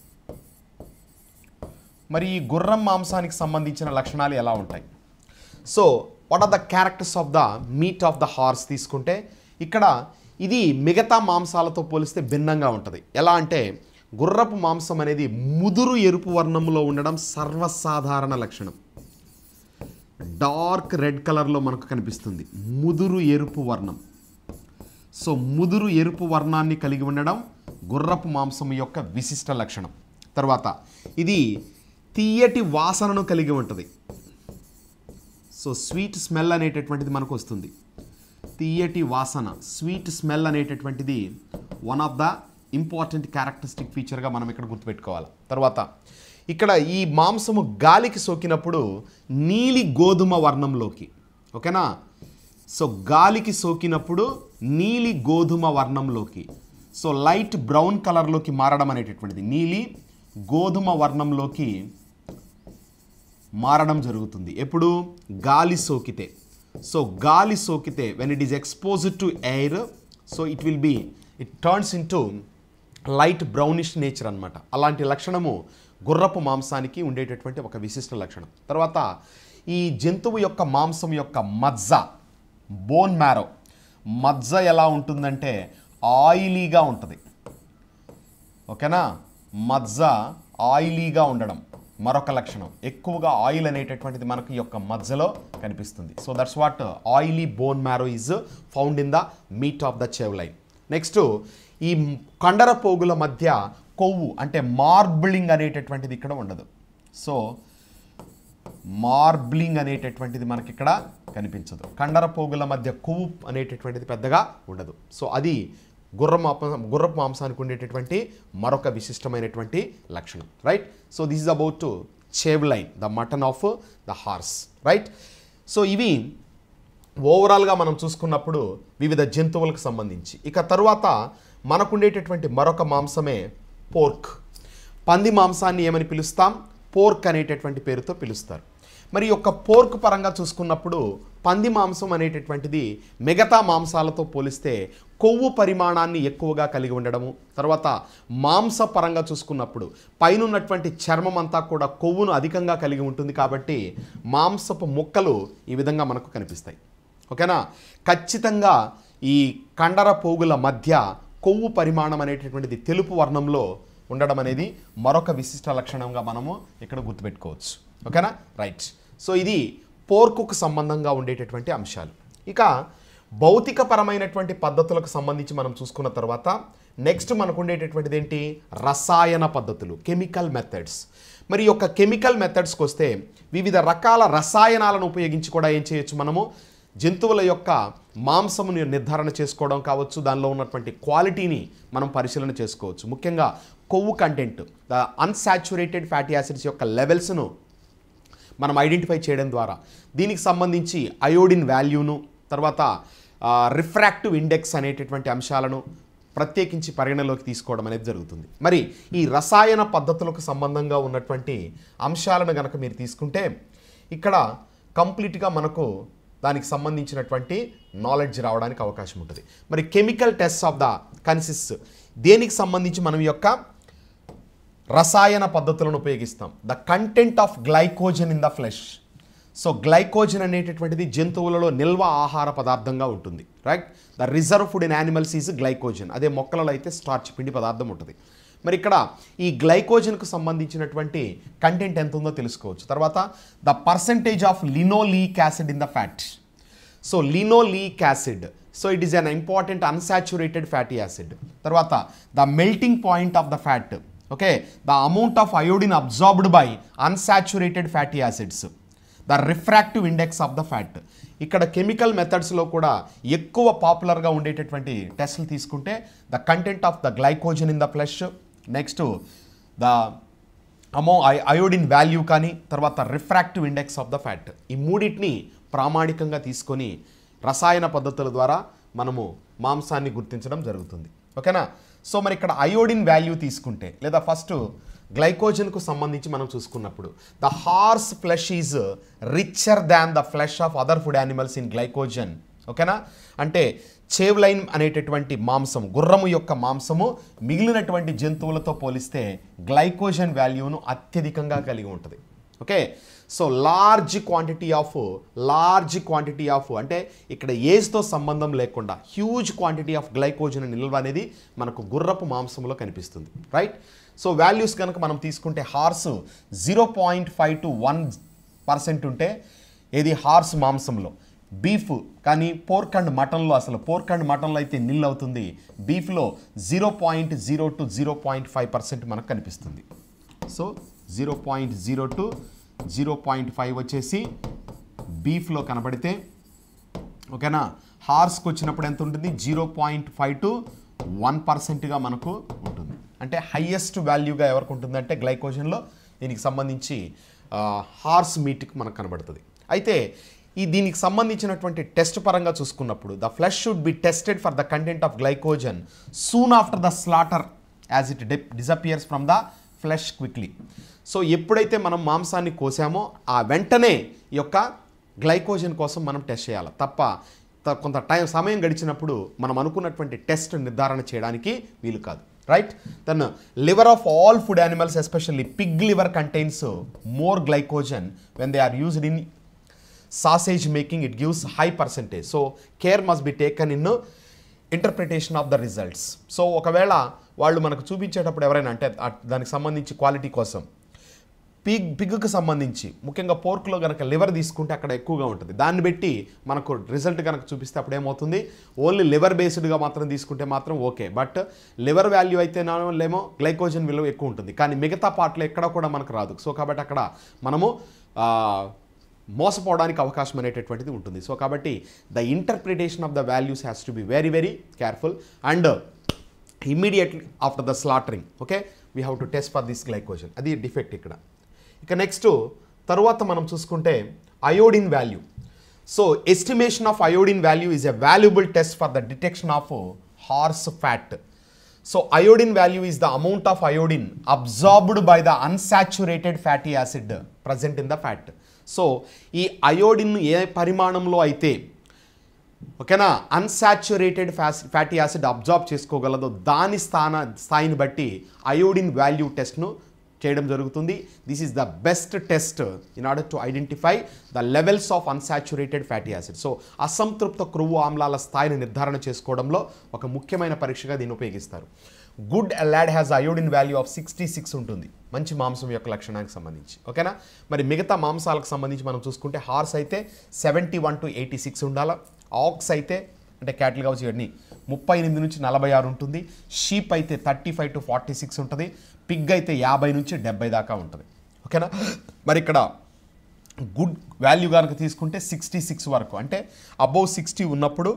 మరి ఈ గుర్రం మాంసానికి సంబంధించిన లక్షణాలు ఎలా ఉంటాయి so what are the characters of the meat of the horse తీసుకుంటే ఇక్కడ ఇది మిగతా మాంసాలతో పోలిస్తే భిన్నంగా ఉంటుంది ఎలా అంటే గుర్రపు మాంసం అనేది ముదురు ఎరుపు వర్ణంలో ఉండడం సర్వసాధారణ లక్షణం డార్క్ రెడ్ కలర్లో మనకు కనిపిస్తుంది ముదురు ఎరుపు వర్ణం సో ముదురు ఎరుపు వర్ణాన్ని కలిగి ఉండడం గుర్రపు మాంసం యొక్క విశిష్ట లక్షణం తర్వాత ఇది తీయటి వాసనను కలిగి ఉంటుంది సో స్వీట్ స్మెల్ అనేటటువంటిది మనకు వస్తుంది తీయటి వాసన స్వీట్ స్మెల్ అనేటటువంటిది one of the important characteristic ఫీచర్గా మనం ఇక్కడ గుర్తుపెట్టుకోవాలి తర్వాత ఇక్కడ ఈ మాంసము గాలికి సోకినప్పుడు నీలి గోధుమ వర్ణంలోకి ఓకేనా సో గాలికి సోకినప్పుడు నీలి గోధుమ వర్ణంలోకి సో లైట్ బ్రౌన్ కలర్లోకి మారడం అనేటటువంటిది నీలి గోధుమ వర్ణంలోకి మారడం జరుగుతుంది ఎప్పుడు గాలి సోకితే సో గాలి సోకితే when it is exposed to air so it will be it turns into light brownish nature అన్నమాట అలాంటి లక్షణము గుర్రపు మాంసానికి ఉండేటటువంటి ఒక విశిష్ట లక్షణం తర్వాత ఈ జంతువు యొక్క మాంసం యొక్క మజ్జ బోన్ మ్యారో మజ్జ ఎలా ఉంటుందంటే ఆయిలీగా ఉంటుంది ఓకేనా మజ్జ ఆయిలీగా ఉండడం మరొక లక్షణం ఎక్కువగా ఆయిల్ అనేటటువంటిది మనకి ఈ యొక్క మజ్జలో కనిపిస్తుంది so that's what oily bone marrow is found in the meat of the chevaline next ఈ కండర పోగుల మధ్య కొవ్వు అంటే మార్బ్లింగ్ అనేటటువంటిది ఇక్కడ ఉండదు సో మార్బ్లింగ్ అనేటటువంటిది మనకి ఇక్కడ కనిపించదు కండర పోగుల మధ్య కొవ్వు అనేటటువంటిది పెద్దగా ఉండదు సో అది గుర్ర మాప గుర్రపు మాంసానికి ఉండేటటువంటి మరొక విశిష్టమైనటువంటి లక్షణం right so this is about to chevaline the mutton of the horse right సో ఇవి ఓవరాల్గా మనం చూసుకున్నప్పుడు వివిధ జంతువులకు సంబంధించి ఇక తరువాత మనకుండేటటువంటి మరొక మాంసమే పోర్క్ పంది మాంసాన్ని ఏమని పిలుస్తాం పోర్క్ అనేటటువంటి పేరుతో పిలుస్తారు మరి ఈ యొక్క పోర్క్ పరంగా చూసుకున్నప్పుడు పంది మాంసం అనేటటువంటిది మిగతా మాంసాలతో పోలిస్తే కొవ్వు పరిమాణాన్ని ఎక్కువగా కలిగి ఉండడము తర్వాత మాంస పరంగా చూసుకున్నప్పుడు పైన ఉన్నటువంటి చర్మం అంతా కూడా కొవ్వును అధికంగా కలిగి ఉంటుంది కాబట్టి మాంసపు ముక్కలు ఈ విధంగా మనకు కనిపిస్తాయి ఓకేనా ఖచ్చితంగా ఈ కండర పోగుల మధ్య కొవ్వు పరిమాణం అనేటటువంటిది తెలుపు వర్ణంలో ఉండడం అనేది మరొక విశిష్ట లక్షణంగా మనము ఇక్కడ గుర్తుపెట్టుకోవచ్చు ఓకేనా రైట్ సో ఇది పోర్కుకు సంబంధంగా ఉండేటటువంటి అంశాలు ఇక భౌతికపరమైనటువంటి పద్ధతులకు సంబంధించి మనం చూసుకున్న తర్వాత నెక్స్ట్ మనకు ఉండేటటువంటిది ఏంటి రసాయన పద్ధతులు కెమికల్ మెథడ్స్ మరి ఈ యొక్క కెమికల్ మెథడ్స్కి వస్తే వివిధ రకాల రసాయనాలను ఉపయోగించి కూడా ఏం చేయొచ్చు మనము జంతువుల యొక్క మాంసముని నిర్ధారణ చేసుకోవడం కావచ్చు దానిలో ఉన్నటువంటి క్వాలిటీని మనం పరిశీలన చేసుకోవచ్చు ముఖ్యంగా కొవ్వు content the unsaturated fatty acids యొక్క లెవెల్స్ను మనం ఐడెంటిఫై చేయడం ద్వారా దీనికి సంబంధించి అయోడిన్ వాల్యూను తర్వాత రిఫ్రాక్టివ్ ఇండెక్స్ అనేటటువంటి అంశాలను ప్రత్యేకించి పరిగణలోకి తీసుకోవడం అనేది జరుగుతుంది మరి ఈ రసాయన పద్ధతులకు సంబంధంగా ఉన్నటువంటి అంశాలను గనక మీరు తీసుకుంటే ఇక్కడ కంప్లీట్గా మనకు దానికి సంబంధించినటువంటి నాలెడ్జ్ రావడానికి అవకాశం ఉంటుంది మరి కెమికల్ టెస్ట్ ఆఫ్ ద కన్సిస్ దేనికి సంబంధించి మనం ఈ యొక్క రసాయన పద్ధతులను ఉపయోగిస్తాం the content of glycogen in the flesh so glycogen అనేటటువంటిది జంతువులలో నిల్వ ఆహార పదార్థంగా ఉంటుంది right the reserve food in animals is glycogen అదే మొక్కలలో అయితే స్టార్చ్ పిండి పదార్థం ఉంటుంది మరి ఇక్కడ ఈ గ్లైకోజన్కు సంబంధించినటువంటి కంటెంట్ ఎంత ఉందో తెలుసుకోవచ్చు తర్వాత the percentage of linoleic acid in the fat so linoleic acid so it is an important unsaturated fatty acid తర్వాత the melting point of the fat okay the amount of iodine absorbed by unsaturated fatty acids the refractive index of the fat ఇక్కడ chemical మెథడ్స్లో కూడా ఎక్కువ పాపులర్గా ఉండేటటువంటి టెస్ట్లు తీసుకుంటే the content of the glycogen in the flesh next the అమో iodine value కానీ తర్వాత refractive index of the fat ఈ మూడింటిని ప్రామాణికంగా తీసుకొని రసాయన పద్ధతుల ద్వారా మనము మాంసాన్ని గుర్తించడం జరుగుతుంది ఓకేనా సో మరి ఇక్కడ అయోడిన్ వాల్యూ తీసుకుంటే లేదా ఫస్ట్ గ్లైకోజన్కు సంబంధించి మనం చూసుకున్నప్పుడు the horse flesh is richer than the flesh of other food animals in glycogen ఓకేనా అంటే చేవ్లైన్ అనేటటువంటి మాంసం గుర్రము యొక్క మాంసము మిగిలినటువంటి జంతువులతో పోలిస్తే గ్లైకోజన్ వాల్యూను అత్యధికంగా కలిగి ఉంటుంది okay so large quantity of large quantity of అంటే ఇక్కడ ఏజ్తో సంబంధం లేకుండా హ్యూజ్ క్వాంటిటీ ఆఫ్ గ్లైకోజన్ నిల్వ అనేది మనకు గుర్రపు మాంసంలో కనిపిస్తుంది రైట్ సో వాల్యూస్ కనుక మనం తీసుకుంటే horse zero point five to one percent ఉంటే ఏది హార్స్ మాంసంలో బీఫ్ కానీ పోర్క్ అండ్ మటన్లో అసలు పోర్క్ అండ్ మటన్లో అయితే నిల్ అవుతుంది బీఫ్లో zero point zero to zero point five percent మనకు కనిపిస్తుంది so zero point zero to zero point five వచ్చేసి బీఫ్లో కనబడితే ఓకేనా హార్స్కి వచ్చినప్పుడు ఎంత ఉంటుంది zero point five to one పర్సెంట్గా మనకు ఉంటుంది అంటే హయ్యెస్ట్ వాల్యూగా ఎవరికి ఉంటుందంటే గ్లైకోజన్లో దీనికి సంబంధించి ఆ, హార్స్ మీట్కి మనకు కనబడుతుంది అయితే ఈ దీనికి సంబంధించినటువంటి టెస్ట్ పరంగా చూసుకున్నప్పుడు the flesh should be tested for the content of glycogen soon after the slaughter as it disappears from the flesh quickly so ఎప్పుడైతే మనం మాంసాన్ని కోసామో ఆ వెంటనే ఈ యొక్క గ్లైకోజన్ కోసం మనం టెస్ట్ చేయాలి తప్ప త- కొంత టైం సమయం గడిచినప్పుడు మనం అనుకున్నటువంటి టెస్ట్ నిర్ధారణ చేయడానికి వీలు కాదు right then liver of all food animals especially pig liver contains more glycogen when they are used in sausage making it gives high percentage so care must be taken in interpretation of the results so ఒకవేళ వాళ్ళు మనకు చూపించేటప్పుడు ఎవరైనా అంటే ఆ- దానికి సంబంధించి quality కోసం Pig పిగ్కి సంబంధించి ముఖ్యంగా పోర్క్లో కనుక లివర్ తీసుకుంటే అక్కడ ఎక్కువగా ఉంటుంది దాన్ని బట్టి మనకు రిజల్ట్ కనుక చూపిస్తే అప్పుడు ఏమవుతుంది ఓన్లీ లివర్ బేస్డ్గా మాత్రం తీసుకుంటే మాత్రం ఓకే బట్ లివర్ వాల్యూ అయితే లేమో గ్లైకోజన్ విలువ ఎక్కువ ఉంటుంది కానీ మిగతా పార్ట్లో ఎక్కడ కూడా మనకు రాదు సో కాబట్టి అక్కడ మనము ఆ, మోసపోవడానికి అవకాశం అనేటటువంటిది ఉంటుంది సో కాబట్టి the interpretation of the values has to be very very careful and immediately after the slaughtering okay we have to test for this glycogen అది డిఫెక్ట్ ఇక్కడ ఇక నెక్స్ట్ తరువాత మనం చూసుకుంటే iodine value so estimation of iodine value is a valuable test for the detection of horse fat so iodine value is the amount of iodine absorbed by the unsaturated fatty acid present in the fat so ఈ iodine ఏ పరిమాణంలో అయితే ఓకేనా unsaturated fatty acid absorb చేసుకోగలదో దాని స్థాన స్థాయిని బట్టి అయోడిన్ వాల్యూ టెస్ట్ను చేయడం జరుగుతుంది this is the best test in order to identify the levels of unsaturated fatty acid so అసంతృప్త క్రొవ్వు ఆమ్లాల స్థాయిని నిర్ధారణ చేసుకోవడంలో ఒక ముఖ్యమైన పరీక్షగా దీన్ని ఉపయోగిస్తారు good lard has iodine value of sixty six ఉంటుంది మంచి మాంసం యొక్క లక్షణానికి సంబంధించి ఓకేనా మరి మిగతా మాంసాలకు సంబంధించి మనం చూసుకుంటే హార్స్ అయితే seventy one to eighty six ఉండాలా ఆక్స్ అయితే అంటే క్యాటిల్ కావచ్చు ఇవన్నీ ముప్పై ఎనిమిది నుంచి నలభై ఆరు ఉంటుంది షీప్ అయితే thirty five to forty six ఉంటుంది పిగ్ అయితే యాభై నుంచి డెబ్బై దాకా ఉంటుంది ఓకేనా మరి ఇక్కడ గుడ్ వాల్యూ కనుక తీసుకుంటే సిక్స్టీ సిక్స్ వరకు అంటే అబౌవ్ సిక్స్టీ ఉన్నప్పుడు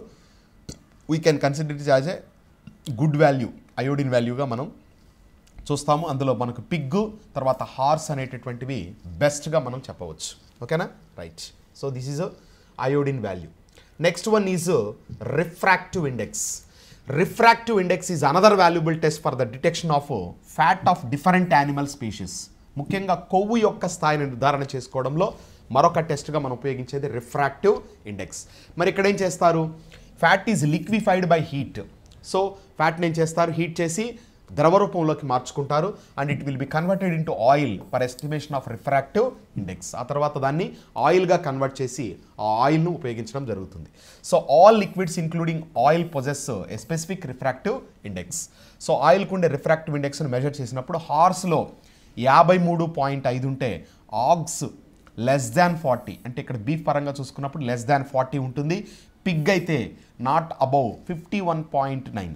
we can consider it as a good value iodine వాల్యూగా మనం చూస్తాము అందులో మనకు పిగ్గు తర్వాత హార్స్ అనేటటువంటివి బెస్ట్గా మనం చెప్పవచ్చు ఓకేనా right so this is iodine value next one is refractive index refractive index is another valuable test for the detection of fat of different animal species ముఖ్యంగా కొవ్వు యొక్క స్థాయిని నిర్ధారణ చేసుకోవడంలో మరొక టెస్ట్గా మనం ఉపయోగించేది రిఫ్రాక్టివ్ ఇండెక్స్ మరి ఇక్కడ ఏం చేస్తారు fat is liquefied by heat so ఫ్యాట్ని ఏం చేస్తారు హీట్ చేసి ద్రవ రూపంలోకి మార్చుకుంటారు and it will be converted into oil for estimation of refractive index ఆ తర్వాత దాన్ని ఆయిల్గా కన్వర్ట్ చేసి ఆ ఆయిల్ను ఉపయోగించడం జరుగుతుంది so all liquids including oil possess a specific refractive index so ఆయిల్కు ఉండే రిఫ్రాక్టివ్ ఇండెక్స్ను మెజర్ చేసినప్పుడు హార్స్లో యాభై మూడు పాయింట్ ఐదు ఉంటే ఆగ్స్ లెస్ దాన్ ఫార్టీ అంటే ఇక్కడ బీఫ్ పరంగా చూసుకున్నప్పుడు లెస్ దాన్ ఫార్టీ ఉంటుంది పిగ్ అయితే not above fifty one point nine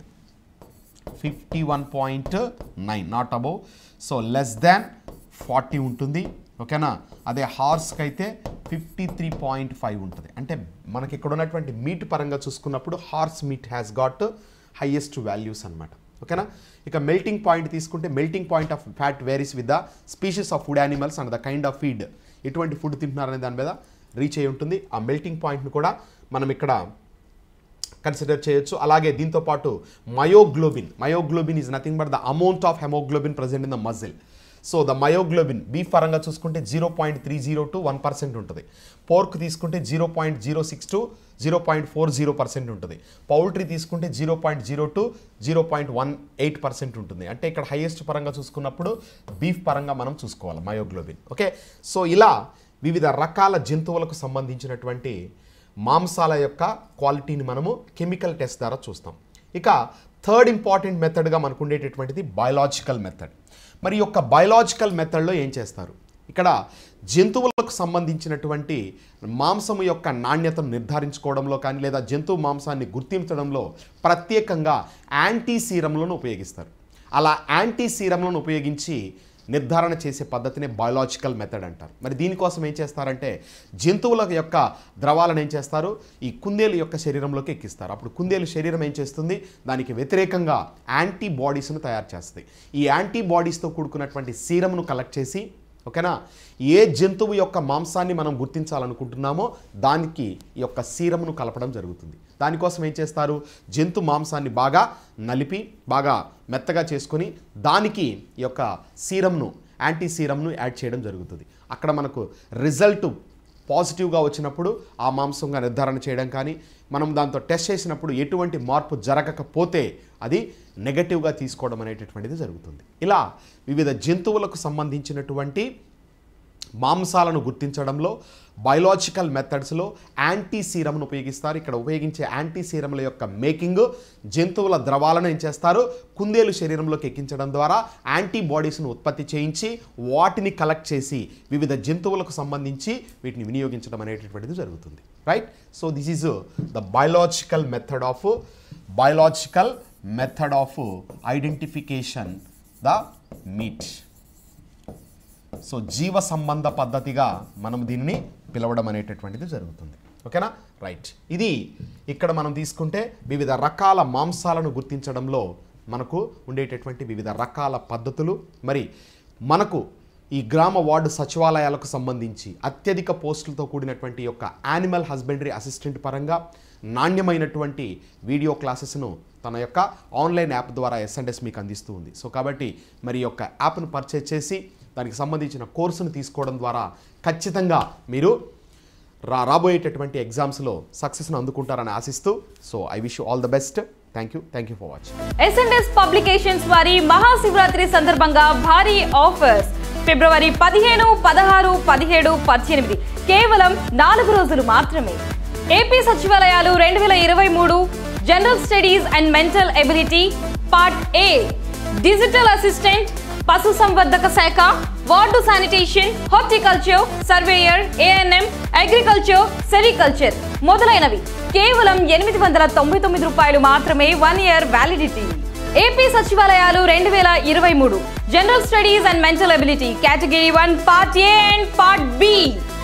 fifty one point nine not above so less than forty ఉంటుంది ఓకేనా అదే హార్స్కి అయితే ఫిఫ్టీ త్రీ పాయింట్ ఫైవ్ ఉంటుంది అంటే మనకి ఇక్కడ ఉన్నటువంటి మీట్ పరంగా చూసుకున్నప్పుడు horse meat has got highest values అనమాట ఓకేనా ఇక మెల్టింగ్ పాయింట్ తీసుకుంటే melting point of fat varies with the species of food animals and the kind of feed ఎటువంటి ఫుడ్ తింటున్నారనే దాని మీద రీచ్ అయి ఉంటుంది ఆ మెల్టింగ్ పాయింట్ని కూడా మనం ఇక్కడ కన్సిడర్ చేయొచ్చు అలాగే దీంతో పాటు myoglobin myoglobin is nothing but the amount of hemoglobin present in the muscle so the myoglobin beef పరంగా చూసుకుంటే zero point three zero two one percent ఉంటుంది పోర్క్ తీసుకుంటే zero point zero six to zero point four zero percent ఉంటుంది poultry తీసుకుంటే zero point zero to zero point one eight percent ఉంటుంది అంటే ఇక్కడ highest పరంగా చూసుకున్నప్పుడు బీఫ్ పరంగా మనం చూసుకోవాలి మయోగ్లోబిన్ ఓకే సో ఇలా వివిధ రకాల జంతువులకు సంబంధించినటువంటి మాంసాల యొక్క క్వాలిటీని మనము కెమికల్ టెస్ట్ ద్వారా చూస్తాం ఇక థర్డ్ ఇంపార్టెంట్ మెథడ్గా మనకు ఉండేటటువంటిది బయలాజికల్ మెథడ్ మరి ఈ యొక్క బయలాజికల్ మెథడ్లో ఏం చేస్తారు ఇక్కడ జంతువులకు సంబంధించినటువంటి మాంసము యొక్క నాణ్యతను నిర్ధారించుకోవడంలో కానీ లేదా జంతువు మాంసాన్ని గుర్తించడంలో ప్రత్యేకంగా యాంటీ సీరంలను ఉపయోగిస్తారు అలా యాంటీ సీరంలను ఉపయోగించి నిర్ధారణ చేసే పద్ధతినే బయోలాజికల్ మెథడ్ అంటారు మరి దీనికోసం ఏం చేస్తారంటే జంతువుల యొక్క ద్రవాలను ఏం చేస్తారు ఈ కుందేలు యొక్క శరీరంలోకి ఎక్కిస్తారు అప్పుడు కుందేలు శరీరం ఏం చేస్తుంది దానికి వ్యతిరేకంగా యాంటీబాడీస్ను తయారు చేస్తుంది ఈ యాంటీబాడీస్తో కూడుకున్నటువంటి సీరంను కలెక్ట్ చేసి ఓకేనా ఏ జంతువు యొక్క మాంసాన్ని మనం గుర్తించాలనుకుంటున్నామో దానికి ఈ యొక్క సీరమును కలపడం జరుగుతుంది దానికోసం ఏం చేస్తారు జంతు మాంసాన్ని బాగా నలిపి బాగా మెత్తగా చేసుకొని దానికి ఈ యొక్క సీరంను యాంటీ సీరంను యాడ్ చేయడం జరుగుతుంది అక్కడ మనకు రిజల్ట్ పాజిటివ్గా వచ్చినప్పుడు ఆ మాంసంగా నిర్ధారణ చేయడం కానీ మనం దాంతో టెస్ట్ చేసినప్పుడు ఎటువంటి మార్పు జరగకపోతే అది నెగటివ్గా తీసుకోవడం అనేటటువంటిది జరుగుతుంది ఇలా వివిధ జంతువులకు సంబంధించినటువంటి మాంసాలను గుర్తించడంలో బయలాజికల్ మెథడ్స్లో యాంటీ సీరమ్ను ఉపయోగిస్తారు ఇక్కడ ఉపయోగించే యాంటీ సీరముల యొక్క మేకింగ్ జంతువుల ద్రవాలను ఏం చేస్తారు కుందేలు శరీరంలోకి ఎక్కించడం ద్వారా యాంటీబాడీస్ను ఉత్పత్తి చేయించి వాటిని కలెక్ట్ చేసి వివిధ జంతువులకు సంబంధించి వీటిని వినియోగించడం అనేటటువంటిది జరుగుతుంది right so this is the biological method of biological method of identification the meat so జీవ సంబంధ పద్ధతిగా మనం దీనిని పిలవడం అనేటటువంటిది జరుగుతుంది ఓకేనా రైట్ ఇది ఇక్కడ మనం తీసుకుంటే వివిధ రకాల మాంసాలను గుర్తించడంలో మనకు ఉండేటటువంటి వివిధ రకాల పద్ధతులు మరి మనకు ఈ గ్రామ వార్డు సచివాలయాలకు సంబంధించి అత్యధిక పోస్టులతో కూడినటువంటి యొక్క యానిమల్ హస్బెండరీ అసిస్టెంట్ పరంగా నాణ్యమైనటువంటి వీడియో క్లాసెస్ను తన యొక్క ఆన్లైన్ యాప్ ద్వారా ఎస్ఎండ్ఎస్ మీకు అందిస్తూ ఉంది సో కాబట్టి మరి ఈ యొక్క యాప్ను పర్చేజ్ చేసి దానికి సంబంధించిన కోర్సును తీసుకోవడం ద్వారా ఖచ్చితంగా మీరు రా రాబోయేటటువంటి ఎగ్జామ్స్లో సక్సెస్ను అందుకుంటారని ఆశిస్తూ so I wish all the best thank you thank you for watching SNS publications వారి మహాశివరాత్రి సందర్భంగా భారీ ఆఫర్స్ ఫిబ్రవరి పదిహేను పదహారు పదిహేడు పద్దెనిమిది కేవలం నాలుగు రోజులు మాత్రమే ఏపీ సచివాలయాలు రెండు వేల ఇరవై మూడు general studies and mental ability part A digital assistant పశు సంవర్ధక శాఖ ward sanitation horticulture surveyor ANM agriculture sericulture మొదలైనవి కేవలం ఎనిమిది వందల తొంభై తొమ్మిది రూపాయలు మాత్రమే వన్ ఇయర్ వ్యాలిడిటీ ఏపీ సచివాలయాలు రెండు వేల ఇరవై మూడు general studies and mental ability category one part A and part B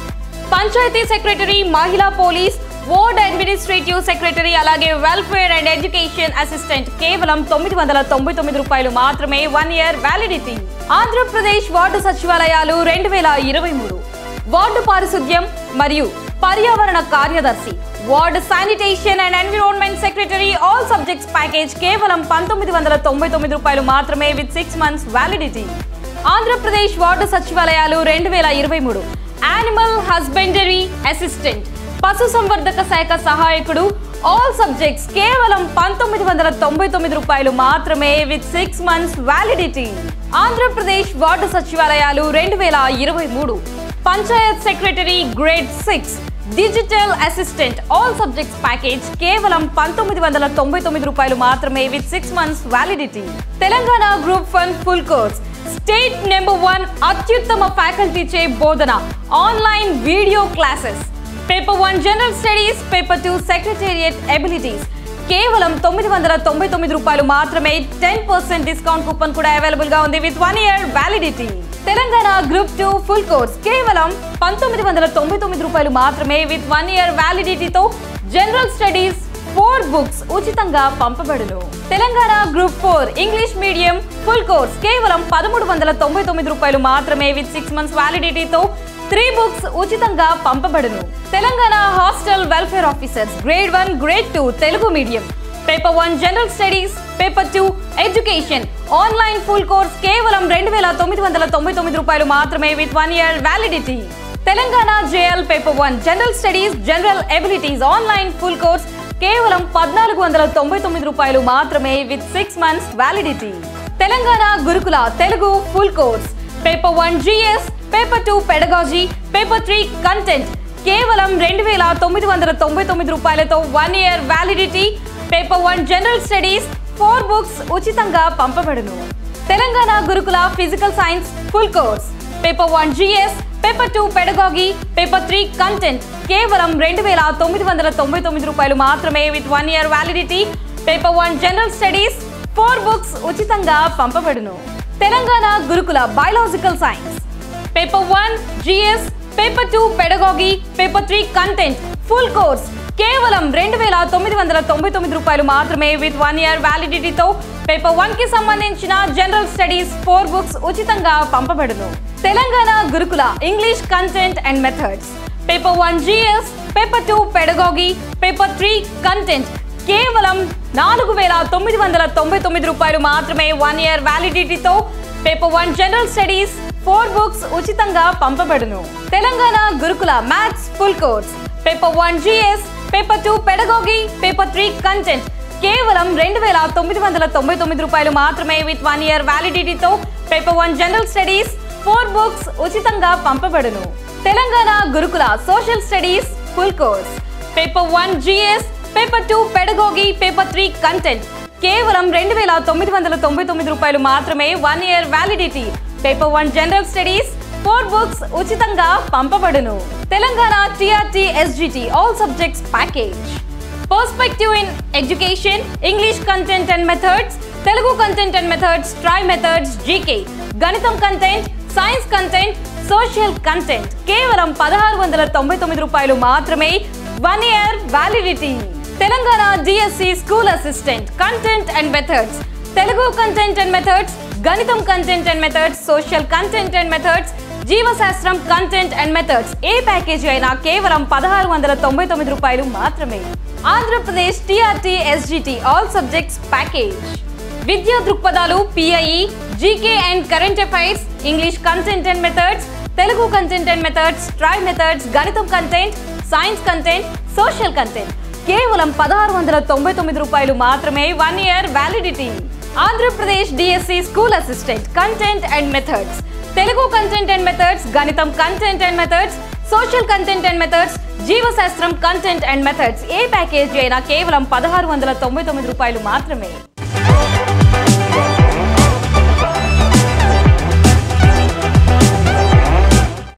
panchayati secretary మహిళా పోలీస్ వార్డ్ అడ్మినిస్ట్రేటివ్ సెక్రటరీ అలాగే వెల్ఫేర్ అండ్ ఎడ్యుకేషన్ అసిస్టెంట్ కేవలం తొమ్మిది వందల తొంభై తొమ్మిది రూపాయలు మాత్రమే one year validity Andhra Pradesh ward సచివాలయాలు రెండు వేల ఇరవై మూడు వార్డు పారిశుద్ధ్యం మరియు పర్యావరణ కార్యదర్శి ward sanitation and environment secretary all subjects package కేవలం పంతొమ్మిది వందల తొంభై తొమ్మిది రూపాయలు మాత్రమే with six months validity Andhra Pradesh ward సచివాలయాలు రెండు వేల ఇరవై మూడు యానిమల్ హస్బెండరీ అసిస్టెంట్ పశు సంవర్ధక శాఖ సహాయకుడు ఆల్ సబ్జెక్ట్స్ కేవలం పంతొమ్మిది వందల తొంభై తొమ్మిది రూపాయలు మాత్రమే with six months validity Andhra Pradesh ward సచివాలయాలు రెండు వేల ఇరవై మూడు panchayat secretary grade six digital assistant all subjects package కేవలం పంతొమ్మిది వందల తొంభై తొమ్మిది రూపాయలు మాత్రమే with six months validity Telangana group one full course state number one అత్యుత్తమ ఫ్యాకల్టీచే బోధన online video classes paper one general studies paper two secretariat abilities కేవలం తొమ్మిది వందల తొంభై తొమ్మిది రూపాయలు మాత్రమే టెన్ పర్సెంట్ డిస్కౌంట్ కూపన్ కూడా అవైలబుల్ గా ఉంది with one year validity Telangana group two full course కేవలం పంతొమ్మిది వందల తొంభై తొమ్మిది రూపాయలు మాత్రమే విత్ వన్ ఇయర్ వ్యాలిడిటీతో జనరల్ స్టడీస్ ఫోర్ బుక్స్ ఉచితంగా పంపబడును Telangana group four English medium full course కేవలం పదమూడు వందల తొంభై తొమ్మిది రూపాయలు మాత్రమే విత్ సిక్స్ మంత్స్ వ్యాలిడిటీతో త్రీ బుక్స్ ఉచితంగా పంపబడును Telangana hostel welfare officers grade one grade two Telugu medium paper one general studies paper two education online full course కేవలం రెండు వేల తొమ్మిది వందల తొంభై తొమ్మిది రూపాయలు మాత్రమే with one year validity Telangana JL paper one general studies general abilities online full course కేవలం పద్నాలుగు వందల తొంభై తొమ్మిది రూపాయలు మాత్రమే with six months validity Telangana Gurukula Telugu full course paper one GS paper two pedagogy paper three content కేవలం రెండు వేల తొమ్మిది వందల తొంభై తొమ్మిది రూపాయలతో one year validity paper one general studies four books ఉచితంగా పంపబడును తెలంగాణ గురుకుల physical science full course paper one GS paper two pedagogy paper three content కేవలం రెండు వేల తొమ్మిది వందల తొంభై తొమ్మిది రూపాయలు మాత్రమే with one year validity paper one general studies four books ఉచితంగా పంపబడును Telangana Gurukula biological science paper one GS paper two pedagogy paper three content full course కేవలం రెండు వేల తొమ్మిది వందల తొంభై తొమ్మిది రూపాయలు మాత్రమే విత్ వన్ ఇయర్ వ్యాలిడిటీతో పేపర్ వన్ కి సంబంధించిన జనరల్ స్టడీస్ ఫోర్ బుక్స్ ఉచితంగా పంపబడును Telangana Gurukula English content and methods paper one GS paper two pedagogy paper three content కేవలం నాలుగు వేల తొమ్మిది వందల తొంభై తొమ్మిది రూపాయలు మాత్రమే వన్ ఇయర్ వ్యాలిడిటీతో paper one general studies four books ఉచితంగా పంపబడును Telangana Gurukula maths full course paper one GS paper two pedagogy paper three content కేవలం రెండు వేల తొమ్మిది వందల తొంభై తొమ్మిది రూపాయలు మాత్రమే విత్ వన్ ఇయర్ వ్యాలిడిటీతో paper one general studies four books ఉచితంగా పంపబడును Telangana Gurukula social studies full course paper one GS paper two pedagogy paper three content కేవలం రెండు వేల తొమ్మిది వందల తొంభై తొమ్మిది రూపాయలు మాత్రమే one year validity paper one general studies four books ఉచితంగా పంపబడును Telangana TRT SGT all subjects package perspective in education English content and methods Telugu content and methods tri methods GK గణితం content science content social content కేవలం పదహారు వందల తొంభై తొమ్మిది రూపాయలు మాత్రమే one year validity Telangana DSC school assistant content and methods Telugu content and methods గణితం content and methods social content and methods జీవశాస్త్రం కంటెంట్ అండ్ మెథడ్స్ ఏ ప్యాకేజీ అయినా కేవలం పదహారు వందల తొంభై తొమ్మిది రూపాయలు మాత్రమే Andhra Pradesh TRT SGT all subjects package విద్యా దృక్పథాలు PIE GK and current affairs English content and methods Telugu content and methods tri methods గణితం content science content social content కేవలం పదహారు వందల తొంభై తొమ్మిది రూపాయలు మాత్రమే one year validity Andhra Pradesh DSC school assistant content and methods Telugu content and methods గణితం content and methods social content and methods జీవశాస్త్రం కంటెంట్ అండ్ మెథడ్స్ ఏ ప్యాకేజీ అయినా కేవలం పదహారు వందల తొంభై తొమ్మిది రూపాయలు మాత్రమే